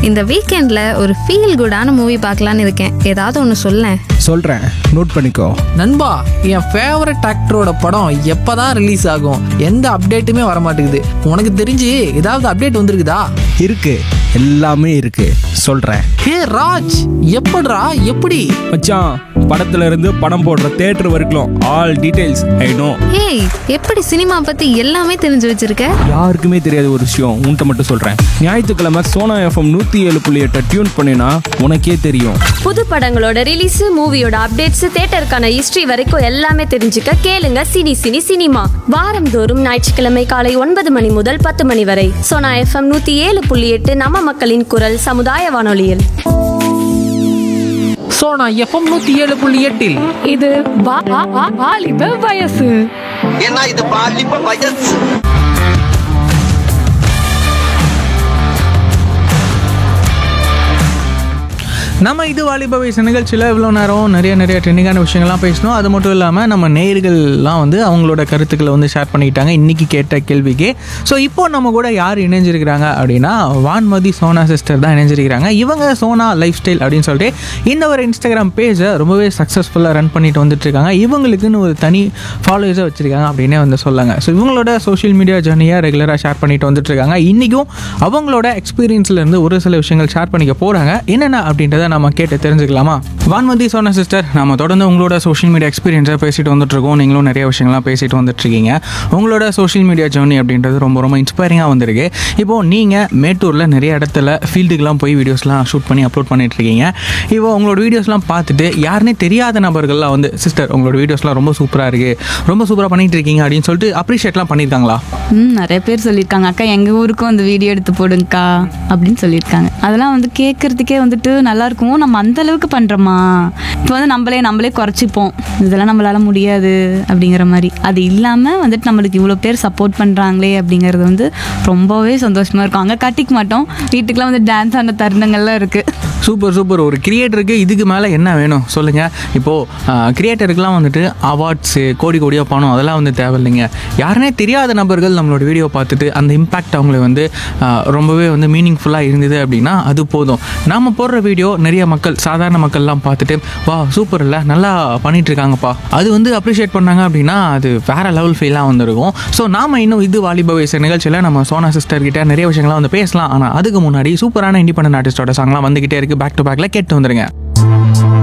இந்த வீக்கெண்டில் ஒரு ஃபீல் குடான மூவி பார்க்கலான்னு இருக்கேன் ஏதாவது ஒன்று சொல்லேன் சொல்கிறேன் நோட் பண்ணிக்கோ நண்பா என் ஃபேவரட் ஆக்டரோட படம் எப்பதான் ரிலீஸ் ஆகும் எந்த அப்டேட்டுமே வர மாட்டேங்குது உனக்கு தெரிஞ்சு ஏதாவது அப்டேட் வந்திருக்குதா இருக்கு எல்லாமே இருக்கு சொல்கிறேன் ஹே ராஜ் எப்படிடா எப்படி மச்சான் படத்துல இருந்து படம் போடுற தேட்டர் வரைக்கும் ஆல் டீடைல்ஸ் ஐ நோ ஏய் எப்படி சினிமா பற்றி எல்லாமே தெரிஞ்சு வச்சிருக்க யாருக்குமே தெரியாத ஒரு விஷயம் உன்கிட்ட மட்டும் சொல்கிறேன் ஞாயிற்றுக்கிழமை சோனா எஃப்எம் நூற்றி ஏழு புள்ளி எட்டை டியூன் பண்ணினா உனக்கே தெரியும் புது படங்களோட ரிலீஸ் மூவியோட அப்டேட்ஸ் தேட்டருக்கான ஹிஸ்டரி வரைக்கும் எல்லாமே தெரிஞ்சுக்க கேளுங்க சினி சினி சினிமா வாரந்தோறும் ஞாயிற்றுக்கிழமை காலை ஒன்பது மணி முதல் பத்து மணி வரை சோனா எஃப்எம் நூத்தி ஏழு புள்ளி எட்டு நம்ம மக்களின் குரல் சமுதாய வானொலியில் ஸோ நான் எஃப்எம் நூற்றி ஏழு புள்ளி எட்டில் இது வா- வா- வா- வாலிப வயசு ஏன்னா இது பாலிப்ப வயசு நம்ம இது வாலிப வயசு நிகழ்ச்சியில் இவ்வளோ நேரம் நிறைய நிறைய ட்ரெண்டிங்கான விஷயங்கள்லாம் பேசணும் அது மட்டும் இல்லாமல் நம்ம நேயர்கள்லாம் வந்து அவங்களோட கருத்துக்களை வந்து ஷேர் பண்ணிக்கிட்டாங்க இன்றைக்கி கேட்ட கேள்விக்கு ஸோ இப்போ நம்ம கூட யார் இணைஞ்சிருக்கிறாங்க அப்படின்னா வான்மதி சோனா சிஸ்டர் தான் இணைஞ்சிருக்கிறாங்க இவங்க சோனா லைஃப் ஸ்டைல் அப்படின்னு சொல்லிட்டு இந்த ஒரு இன்ஸ்டாகிராம் பேஜை ரொம்பவே சக்ஸஸ்ஃபுல்லாக ரன் பண்ணிட்டு வந்துட்டு இருக்காங்க இவங்களுக்குன்னு ஒரு தனி ஃபாலோவர்ஸை வச்சுருக்காங்க அப்படின்னே வந்து சொல்லாங்க ஸோ இவங்களோட சோஷியல் மீடியா ஜர்னியை ரெகுலராக ஷேர் பண்ணிட்டு வந்துட்டு இருக்காங்க இன்றைக்கும் அவங்களோட எக்ஸ்பீரியன்ஸ்லேருந்து ஒரு சில விஷயங்கள் ஷேர் பண்ணிக்க போகிறாங்க என்னென்ன அப்படின்றத நம்ம கேட்டு தெரிஞ்சுக்கலாமா வான்மதி சோனா சிஸ்டர் நம்ம தொடர்ந்து உங்களோட சோஷியல் மீடியா எக்ஸ்பீரியன்ஸை பேசிட்டு வந்துட்டு இருக்கோம் நீங்களும் நிறைய விஷயங்கள்லாம் பேசிட்டு வந்துட்டு இருக்கீங்க உங்களோட சோஷியல் மீடியா ஜர்னி அப்படின்றது ரொம்ப ரொம்ப இன்ஸ்பைரிங்காக வந்திருக்கு இப்போது நீங்கள் மேட்டூரில் நிறைய இடத்துல ஃபீல்டுக்கெலாம் போய் வீடியோஸ்லாம் ஷூட் பண்ணி அப்லோட் பண்ணிட்டு இருக்கீங்க இப்போ உங்களோட வீடியோஸ்லாம் பார்த்துட்டு யாருனே தெரியாத நபர்கள்லாம் வந்து சிஸ்டர் உங்களோட வீடியோஸ்லாம் ரொம்ப சூப்பராக இருக்குது ரொம்ப சூப்பராக பண்ணிட்டு இருக்கீங்க அப்படின்னு சொல்லிட்டு அப்ரிஷியேட்லாம் பண்ணியிருக்காங்களா ம் நிறைய பேர் சொல்லியிருக்காங்க அக்கா எங்கள் ஊருக்கும் அந்த வீடியோ எடுத்து போடுங்கக்கா அப்படின்னு சொல்லியிருக்காங்க அதெல்லாம் வந்து கேட்குறதுக்கே வந்துட்டு நல்லா இருக்கும் நம்ம அந்த அளவுக்கு பண்ணுறோமா இப்போ வந்து நம்மளே நம்மளே குறைச்சிப்போம் இதெல்லாம் நம்மளால முடியாது அப்படிங்கிற மாதிரி அது இல்லாமல் வந்துட்டு நம்மளுக்கு இவ்வளோ பேர் சப்போர்ட் பண்ணுறாங்களே அப்படிங்கிறது வந்து ரொம்பவே சந்தோஷமாக இருக்கும் அங்கே கட்டிக்க மாட்டோம் வீட்டுக்குலாம் வந்து டான்ஸ் ஆன தருணங்கள்லாம் இருக்குது சூப்பர் சூப்பர் ஒரு கிரியேட்டருக்கு இதுக்கு மேலே என்ன வேணும் சொல்லுங்கள் இப்போது கிரியேட்டருக்குலாம் வந்துட்டு அவார்ட்ஸு கோடி கோடியாக பணம் அதெல்லாம் வந்து தேவையில்லைங்க யாருனே தெரியாத நபர்கள் நம்மளோட வீடியோ பார்த்துட்டு அந்த இம்பேக்ட் அவங்களுக்கு வந்து ஆஹ், ரொம்பவே வந்து மீனிங்ஃபுல்லாக இருந்தது அப்படின்னா அது போதும் நாம் போடுற வீடியோ நிறைய மக்கள் சாதாரண மக்கள்லாம் பார்த்துட்டு வா சூப்பர் இல்லை நல்லா பண்ணிட்டு இருக்காங்கப்பா அது வந்து அப்ரிஷியேட் பண்ணாங்க அப்படின்னா அது வேற லெவல் ஃபீலாக வந்திருக்கும் ஸோ நாம இன்னும் இது வாலிப வயசு நிகழ்ச்சியில் நம்ம சோனா சிஸ்டர் கிட்ட நிறைய விஷயங்கள்லாம் வந்து பேசலாம் ஆனால் அதுக்கு முன்னாடி சூப்பரான இண்டிபெண்டன்ட் ஆர்டிஸ்டோட சாங்லாம் வந்துகிட்டே இருக்கு பேக் டு பேக்ல கேட்டு வந்துருங்க